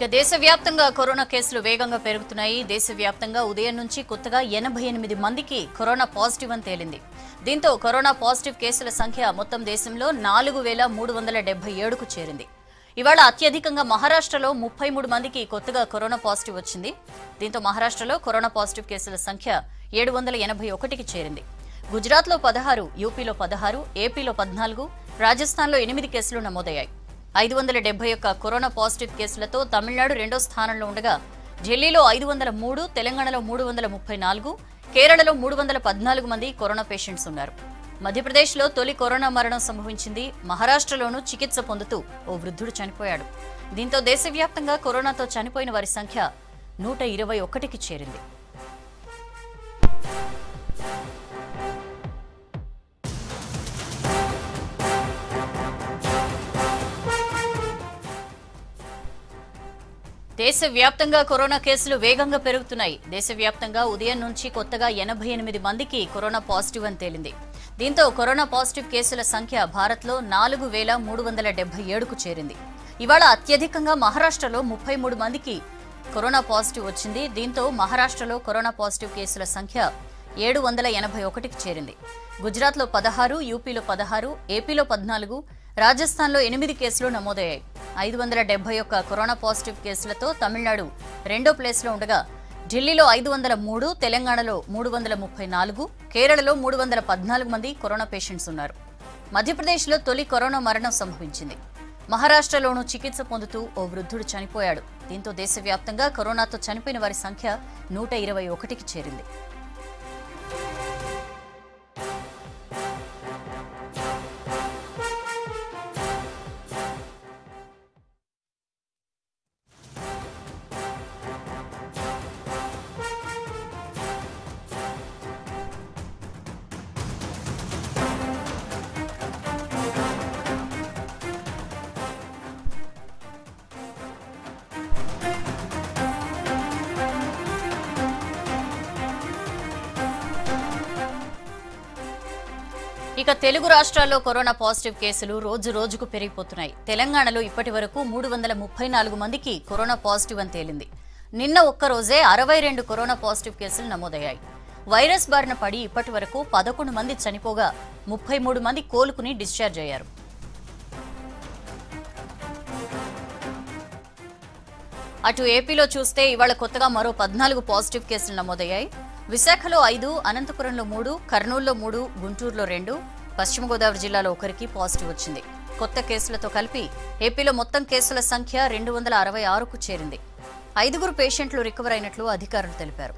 ఇక దేశవ్యాప్తంగా కరోనా కేసులు వేగంగా పెరుగుతున్నాయి దేశవ్యాప్తంగా ఉదయం నుంచి కొత్తగా ఎనభై ఎనిమిది మందికి కరోనా పాజిటివ్ అని తేలింది దీంతో కరోనా పాజిటివ్ కేసుల సంఖ్య మొత్తం దేశంలో నాలుగు వేల మూడు వందల డెబ్బై ఏడుకు చేరింది ఇవాళ అత్యధికంగా మహారాష్ట్రలో ముప్పై మూడు మందికి కొత్తగా కరోనా పాజిటివ్ వచ్చింది దీంతో మహారాష్ట్రలో కరోనా పాజిటివ్ కేసుల సంఖ్య ఏడు వందల ఎనభై ఒకటికి చేరింది గుజరాత్లో పదహారు యూపీలో పదహారు ఏపీలో పద్నాలుగు రాజస్థాన్లో ఎనిమిది కేసులు నమోదయ్యాయి ఐదు వందల డెబ్బై ఒక్క కరోనా పాజిటివ్ కేసులతో తమిళనాడు రెండో స్థానంలో ఉండగా ఢిల్లీలో ఐదు వందల మూడు తెలంగాణలో మూడు వందల ముప్పై నాలుగు కేరళలో మూడు వందల పద్నాలుగు మంది కరోనా పేషెంట్స్ ఉన్నారు మధ్యప్రదేశ్లో తొలి కరోనా మరణం సంభవించింది మహారాష్ట్రలోనూ చికిత్స పొందుతూ ఓ వృద్ధుడు చనిపోయాడు దీంతో దేశవ్యాప్తంగా కరోనాతో చనిపోయిన వారి సంఖ్య నూట ఇరవై ఒకటికి చేరింది దేశవ్యాప్తంగా కరోనా కేసులు వేగంగా పెరుగుతున్నాయి దేశవ్యాప్తంగా ఉదయం నుంచి కొత్తగా ఎనభై ఎనిమిది మందికి కరోనా పాజిటివ్ అని తేలింది దీంతో కరోనా పాజిటివ్ కేసుల సంఖ్య భారత్లో నాలుగు వేల మూడు వందల డెబ్బై ఏడుకు చేరింది ఇవాళ అత్యధికంగా మహారాష్ట్రలో ముప్పై మూడు మందికి కరోనా పాజిటివ్ వచ్చింది దీంతో మహారాష్ట్రలో కరోనా పాజిటివ్ కేసుల సంఖ్య ఏడు వందల ఎనభై ఒకటికి చేరింది గుజరాత్లో పదహారు యూపీలో పదహారు ఏపీలో పద్నాలుగు రాజస్థాన్లో ఎనిమిది కేసులు నమోదయ్యాయి ఐదు వందల డెబ్బై ఒక్క కరోనా పాజిటివ్ కేసులతో తమిళనాడు రెండో ప్లేస్లో ఉండగా ఢిల్లీలో ఐదు వందల మూడు తెలంగాణలో మూడు వందల ముప్పై నాలుగు కేరళలో మూడు వందల పద్నాలుగు మంది కరోనా పేషెంట్స్ ఉన్నారు మధ్యప్రదేశ్లో తొలి కరోనా మరణం సంభవించింది మహారాష్ట్రలోనూ చికిత్స పొందుతూ ఓ వృద్ధుడు చనిపోయాడు దీంతో దేశవ్యాప్తంగా కరోనాతో చనిపోయిన వారి సంఖ్య నూట ఇరవై ఒకటికి చేరింది ఇక తెలుగు రాష్ట్రాల్లో కరోనా పాజిటివ్ కేసులు రోజు రోజుకు పెరిగిపోతున్నాయి తెలంగాణలో ఇప్పటి వరకు మూడు వందల ముప్పై నాలుగు మందికి కరోనా పాజిటివ్ అని తేలింది నిన్న ఒక్కరోజే అరవై రెండు కరోనా పాజిటివ్ కేసులు నమోదయ్యాయి వైరస్ బారిన పడి ఇప్పటి వరకు పదకొండు మంది చనిపోగా ముప్పై మూడు మంది కోలుకుని డిశ్చార్జ్ అయ్యారు అటు ఏపీలో చూస్తే ఇవాళ కొత్తగా మరో పద్నాలుగు పాజిటివ్ కేసులు నమోదయ్యాయి విశాఖలో ఐదు అనంతపురంలో మూడు కర్నూలులో మూడు గుంటూరులో రెండు పశ్చిమ గోదావరి జిల్లాలో ఒకరికి పాజిటివ్ వచ్చింది కొత్త కేసులతో కలిపి ఏపీలో మొత్తం కేసుల సంఖ్య రెండు వందల అరవై ఆరుకు చేరింది ఐదుగురు పేషెంట్లు రికవర్ అయినట్లు అధికారులు తెలిపారు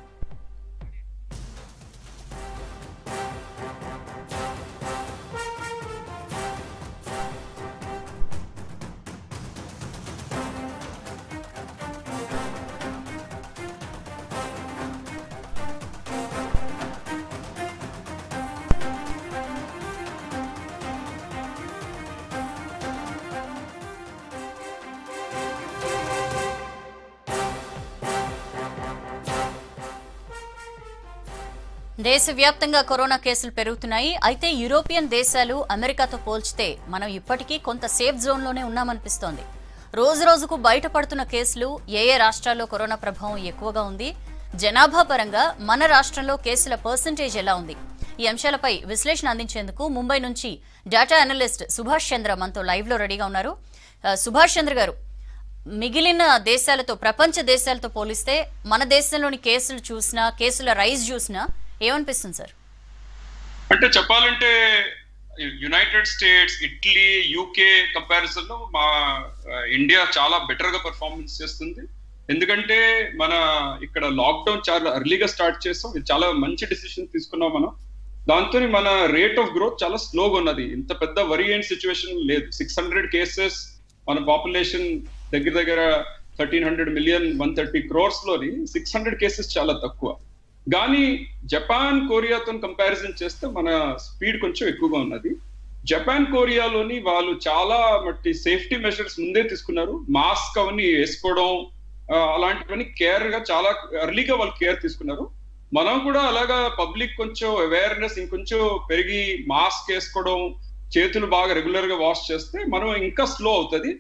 దేశవ్యాప్తంగా కరోనా కేసులు పెరుగుతున్నాయి అయితే యూరోపియన్ దేశాలు అమెరికాతో పోల్చితే మనం ఇప్పటికీ కొంత సేఫ్ జోన్లోనే ఉన్నామనిపిస్తోంది రోజు రోజుకు బయటపడుతున్న కేసులు ఏ ఏ రాష్ట్రాల్లో కరోనా ప్రభావం ఎక్కువగా ఉంది జనాభా పరంగా మన రాష్ట్రంలో కేసుల పర్సంటేజ్ ఎలా ఉంది ఈ అంశాలపై విశ్లేషణ అందించేందుకు ముంబై నుంచి డేటా అనలిస్ట్ సుభాష్ చంద్ర మనతో లైవ్ లో రెడీగా ఉన్నారు ఆ, సుభాష్ చంద్ర గారు మిగిలిన దేశాలతో ప్రపంచ దేశాలతో పోలిస్తే మన దేశంలోని కేసులు చూసినా కేసుల రైజ్ చూసినా ఏమనిపిస్తుంది సార్ అంటే చెప్పాలంటే United States Italy UK comparison లో మా ఆ, ఇండియా చాలా బెటర్ గా పర్ఫార్మెన్స్ చేస్తుంది ఎందుకంటే మన ఇక్కడ లాక్డౌన్ చాలా ఎర్లీగా స్టార్ట్ చేస్తాం ఇది చాలా మంచి డిసిషన్ తీసుకున్నాం మనం దాంతో మన రేట్ ఆఫ్ గ్రోత్ చాలా స్లోగా ఉన్నది ఇంత పెద్ద వరి అయిన సిచ్యువేషన్ లేదు సిక్స్ హండ్రెడ్ కేసెస్ మన పాపులేషన్ దగ్గర దగ్గర thirteen hundred million one thirty crores లోని సిక్స్ హండ్రెడ్ కేసెస్ చాలా తక్కువ కానీ జపాన్ కొరియాతో కంపారిజన్ చేస్తే మన స్పీడ్ కొంచెం ఎక్కువగా ఉన్నది జపాన్ కొరియాలోని వాళ్ళు చాలా మట్టి సేఫ్టీ మెజర్స్ ముందే తీసుకున్నారు మాస్క్ అవన్నీ వేసుకోవడం ఆ, అలాంటివన్నీ కేర్ గా చాలా ఎర్లీగా వాళ్ళు కేర్ తీసుకున్నారు మనం కూడా అలాగా పబ్లిక్ కొంచెం అవేర్నెస్ ఇంకొంచెం పెరిగి మాస్క్ వేసుకోవడం చేతులు బాగా రెగ్యులర్ గా వాష్ చేస్తే మనం ఇంకా స్లో అవుతుంది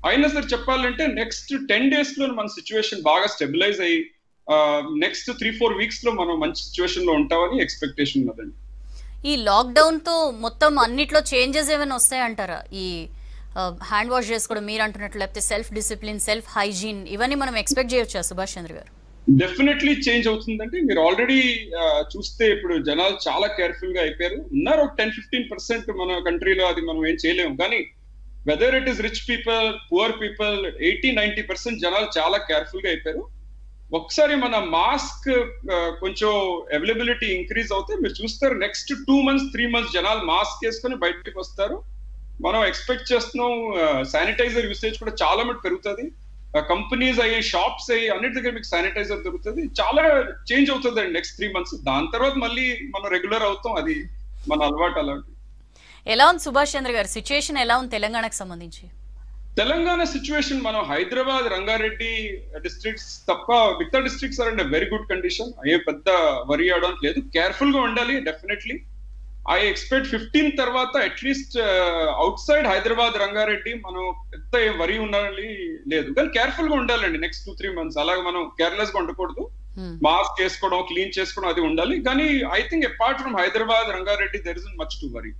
అయినా సరే చెప్పాలంటే నెక్స్ట్ టెన్ డేస్ లో మన సిచ్యువేషన్ బాగా స్టెబిలైజ్ అయ్యి నెక్స్ట్ త్రీ ఫోర్ వీక్స్ లో మనం మంచి సిచ్యువేషన్ లో ఉంటామని ఎక్స్పెక్టేషన్ ఉన్నదండి ఈ లాక్డౌన్ తో మొత్తం అన్నిట్లో చేంజెస్ ఏమైనా వస్తాయంటారా ఈ హ్యాండ్ వాష్ చేసుకోవడం మీరు అంటున్నట్లు లేకపోతే సెల్ఫ్ డిసిప్లిన్ సెల్ఫ్ హైజీన్ ఇవన్నీ మనం ఎక్స్పెక్ట్ చేయొచ్చా సుభాష్ చంద్ర గారు డెఫినెట్లీ చేంజ్ అవుతుందంటే మీరు ఆల్రెడీ చూస్తే ఇప్పుడు జనాలు చాలా కేర్ఫుల్ గా అయిపోయారు ఉన్నారు ఒక టెన్ ఫిఫ్టీన్ పర్సెంట్ మన కంట్రీలో అది మనం ఏం చేయలేము కానీ whether it is rich people poor people eighty ninety percent జనాలు చాలా కేర్ఫుల్ గా అయిపోయారు ఒకసారి మన మాస్క్ కొంచెం అవైలబిలిటీ ఇంక్రీజ్ అవుతే మీరు చూస్తారు next two months three months జనాలు మాస్క్ వేసుకొని బయటకు వస్తారు మనం ఎక్స్పెక్ట్ చేస్తున్నాం శానిటైజర్ యూసేజ్ కూడా చాలా మటు పెరుగుతుంది కంపెనీస్ అయ్యి షాప్స్ అయ్యి అన్నిటి దగ్గర మీకు శానిటైజర్ దొరుకుతుంది చాలా చేంజ్ అవుతుంది అండి నెక్స్ట్ త్రీ మంత్స్ దాని తర్వాత మళ్ళీ మనం రెగ్యులర్ అవుతాం అది మన అలవాటు అలాంటి ఎలా ఉంది సుభాష్ చంద్ర గారు సిచ్యుయేషన్ ఎలా ఉంది తెలంగాణకు సంబంధించి తెలంగాణ సిచ్యువేషన్ మనం హైదరాబాద్ రంగారెడ్డి డిస్ట్రిక్ట్స్ తప్ప మిగతా districts are and very good condition ఏ పెద్ద వరి అవడానికి లేదు కేర్ఫుల్ గా ఉండాలి డెఫినెట్లీ ఐ ఎక్స్పెక్ట్ ఫిఫ్టీన్ తర్వాత at least outside Hyderabad Rangareddy మనం పెద్ద వరి ఉండాలి లేదు కానీ కేర్ఫుల్ గా ఉండాలండి నెక్స్ట్ టూ త్రీ మంత్స్ అలాగే మనం కేర్లెస్ గా ఉండకూడదు మాస్క్ వేసుకోవడం క్లీన్ చేసుకోవడం అది ఉండాలి కానీ I think apart from Hyderabad Rangareddy there is much to worry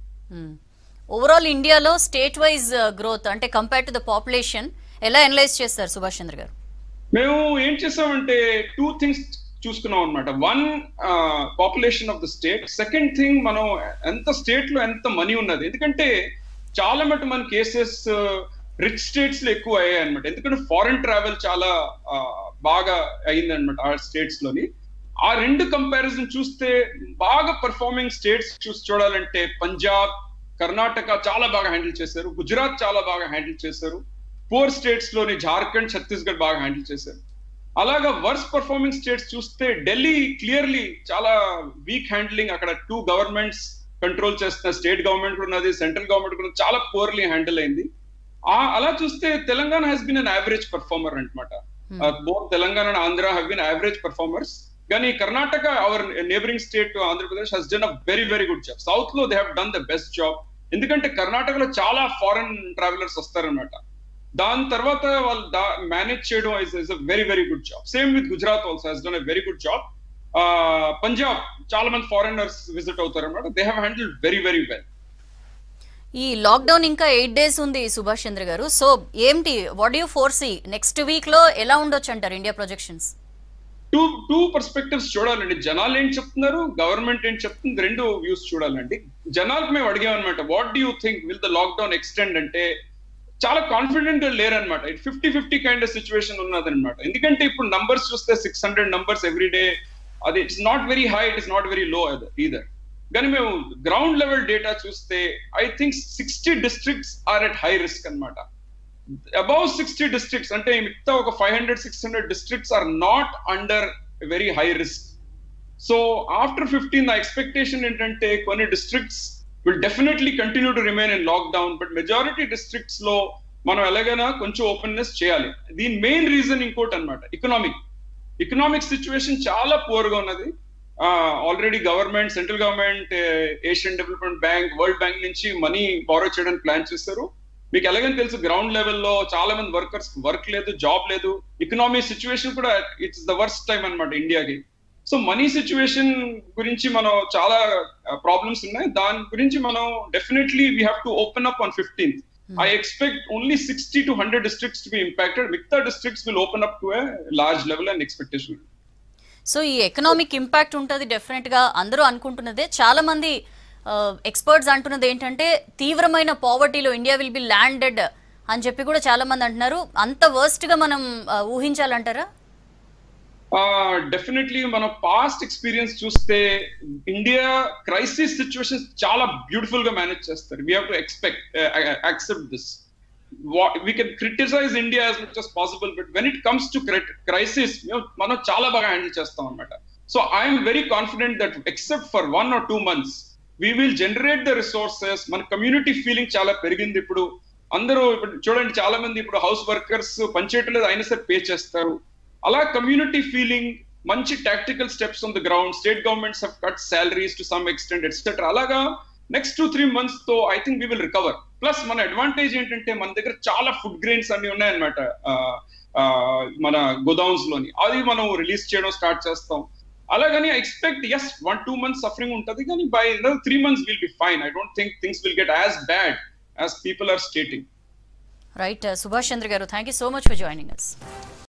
overall ఇండియాలో స్టేట్ వైజ్ గ్రోత్ అంటే కంపేర్ టు ద పాపులేషన్ ఎలా అనలైజ్ చేస్తారు సుభాష్ చంద్ర గారు మేము ఏం చేసామంటే టూ థింగ్స్ చూసుకున్నాం అనమాట one population of the state second thing మనం ఎంత స్టేట్ లో ఎంత మనీ ఉన్నది ఎందుకంటే చాలా మటు మన కేసెస్ రిచ్ స్టేట్స్ లో ఎక్కువ అయ్యాయి అనమాట ఎందుకంటే ఫారెన్ ట్రావెల్ చాలా బాగా అయింది అనమాట ఆ స్టేట్స్ లోని ఆ రెండు కంపారిజన్ చూస్తే బాగా పర్ఫార్మింగ్ స్టేట్స్ చూసి చూడాలంటే పంజాబ్ కర్ణాటక చాలా బాగా హ్యాండిల్ చేశారు గుజరాత్ చాలా బాగా హ్యాండిల్ చేశారు ఫోర్ స్టేట్స్ లోని జార్ఖండ్ ఛత్తీస్గఢ్ బాగా హ్యాండిల్ చేశారు అలాగా వర్స్ పర్ఫార్మింగ్ స్టేట్స్ చూస్తే ఢిల్లీ క్లియర్లీ చాలా వీక్ హ్యాండ్లింగ్ అక్కడ టూ గవర్నమెంట్స్ కంట్రోల్ చేస్తున్న స్టేట్ గవర్నమెంట్ కూడా ఉన్నది సెంట్రల్ గవర్నమెంట్ కూడా చాలా పూర్లీ హ్యాండిల్ అయింది అలా చూస్తే Telangana has been an average performer అనమాట both Telangana and Andhra have been average performers కానీ Karnataka our neighbouring state Andhra Pradesh has done a very very good job south లో they have done the best job ఎందుకంటే కర్ణాటకలో చాలా ఫారెన్ ట్రావెలర్స్ వస్తారనమాట దాని తర్వాత వాళ్ళు మేనేజ్ చేయడం is is a very very good job same with Gujarat also has done a very good job Punjab చాలా మంది ఫారినర్స్ విజిట్ అవుతారు అనమాట they have handle very very well ఈ లాక్డౌన్ ఇంకా ఎయిట్ డేస్ ఉంది సుభాష్ చంద్ర గారు సో ఏంటి what you foresee next week లో ఎలా ఉండొచ్చు అంటారు India projections two two perspectives చూడాలండి జనాలు ఏం చెప్తున్నారు గవర్నమెంట్ ఏం చెప్తుంది రెండు వ్యూస్ చూడాలండి జనాలకు మేము అడిగామన్నమాట what do you think will the lockdown extend అంటే చాలా కాన్ఫిడెంట్ గా లేరనమాట it fifty fifty kind of situation ఉన్నదనమాట ఎందుకంటే ఇప్పుడు నంబర్స్ చూస్తే six hundred numbers every day అది it's not very high it is not very low either కానీ మేము గ్రౌండ్ లెవెల్ డేటా చూస్తే I think sixty districts are at high risk అనమాట above sixty districts అంటే మిగతా ఒక five hundred six hundred districts are not under very high risk so after fifteen నా expectation ఏంటంటే కొన్ని districts will definitely continue to remain in lockdown but majority districts లో మనం ఎలాగైనా కొంచెం ఓపెన్నెస్ చేయాలి దీని మెయిన్ రీజన్ ఇంకోటి అనమాట ఎకనామిక్ ఎకనామిక్ సిచ్యువేషన్ చాలా పూర్ గా ఉన్నది already government central government Asian development bank world bank నుంచి మనీ బారో చేయడానికి ప్లాన్ చేస్తారు మీకు ఎలాగని తెలుసు గ్రౌండ్ లెవెల్లో చాలా మంది వర్కర్స్ వర్క్ లేదు జాబ్ లేదు ఎకనామీ సిచ్యువేషన్ కూడా ఇట్స్ ద వర్స్ట్ టైం అనమాట ఇండియాకి సో మనీ సిచ్యువేషన్ గురించి మనం చాలా ప్రాబ్లమ్స్ ఉన్నాయి దాని గురించి మనం definitely we have to open up on fifteenth I expect only sixty to hundred districts to be impacted మిగతా districts will open up to a large level and expectation so ఈ economic impact ఉంటుంది definite గా అందరూ అనుకుంటున్నదే చాలా మంది experts అంటున్నది ఏంటంటే తీవ్రమైన పావర్టీలో ఇండియా విల్ బి ల్యాండెడ్ అని చెప్పి కూడా చాలా మంది అంటున్నారు అంత వర్స్ట్ గా మనం ఊహించాలంటారా డెఫినెట్లీ మనం పాస్ట్ ఎక్స్పీరియన్స్ చూస్తే ఇండియా క్రైసిస్ సిచ్యువేషన్ చాలా బ్యూటిఫుల్ గా మేనేజ్ చేస్తారు we have to expect accept this we can criticise India as much as possible but when it comes to crisis మనం చాలా బాగా హ్యాండిల్ చేస్తాం అనమాట so I'm very confident that except for one or two months we will generate the resources మన community feeling చాలా పెరిగింది ఇప్పుడు అందరూ ఇప్పుడు చూడండి చాలా మంది ఇప్పుడు హౌస్ వర్కర్స్ పనిచేయట్లేదు అయినా సరే పే చేస్తారు అలా కమ్యూనిటీ ఫీలింగ్ మంచి tactical steps on the ground state governments have cut salaries to some extent etcetera అలాగా నెక్స్ట్ టూ త్రీ మంత్స్ తో I think we will recover plus మన అడ్వాంటేజ్ ఏంటంటే మన దగ్గర చాలా ఫుడ్ గ్రెయిన్స్ అన్ని ఉన్నాయన్నమాట మన గోడౌన్స్ లోని అది మనం రిలీజ్ చేయడం స్టార్ట్ చేస్తాం అలాగని I expect as one two months suffering ఉంటుంది కానీ by three months will be fine I don't think things will get as bad as people are stating right Subhash Chandra garu thank you so much for joining us